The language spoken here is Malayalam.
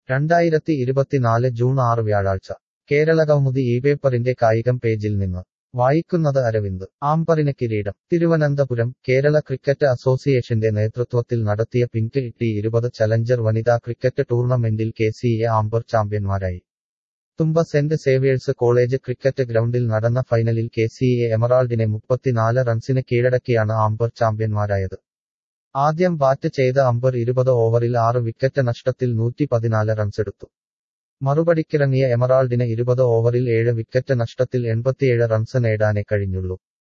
രണ്ടായിരത്തി ഇരുപത്തിനാല് ജൂൺ ആറ് വ്യാഴാഴ്ച കേരളകൗമുദി ഈ പേപ്പറിന്റെ കായികം പേജിൽ നിന്ന് വായിക്കുന്നത് അരവിന്ദ് ആംപറിന് കിരീടം തിരുവനന്തപുരം കേരള ക്രിക്കറ്റ് അസോസിയേഷന്റെ നേതൃത്വത്തിൽ നടത്തിയ പിങ്ക് ടി ഇരുപത് ചലഞ്ചർ വനിതാ ക്രിക്കറ്റ് ടൂർണമെന്റിൽ കെ സി എ ആംബർ ചാമ്പ്യന്മാരായി Thumba saint Xavier's college cricket ഗ്രൗണ്ടിൽ നടന്ന ഫൈനലിൽ കെ സി എ എമറാൾഡിനെ മുപ്പത്തിനാല് റൺസിന് കീഴടക്കിയാണ് ആംബർ ചാമ്പ്യന്മാരായത് ആദ്യം ബാറ്റ് ചെയ്ത അമ്പർ ഇരുപത് ഓവറിൽ ആറ് വിക്കറ്റ് നഷ്ടത്തിൽ നൂറ്റി പതിനാല് റൺസെടുത്തു മറുപടിക്കിറങ്ങിയ എമറാൾഡിന് ഇരുപത് ഓവറിൽ ഏഴ് വിക്കറ്റ് നഷ്ടത്തിൽ എൺപത്തിയേഴ് റൺസ് നേടാനേ കഴിഞ്ഞുള്ളൂ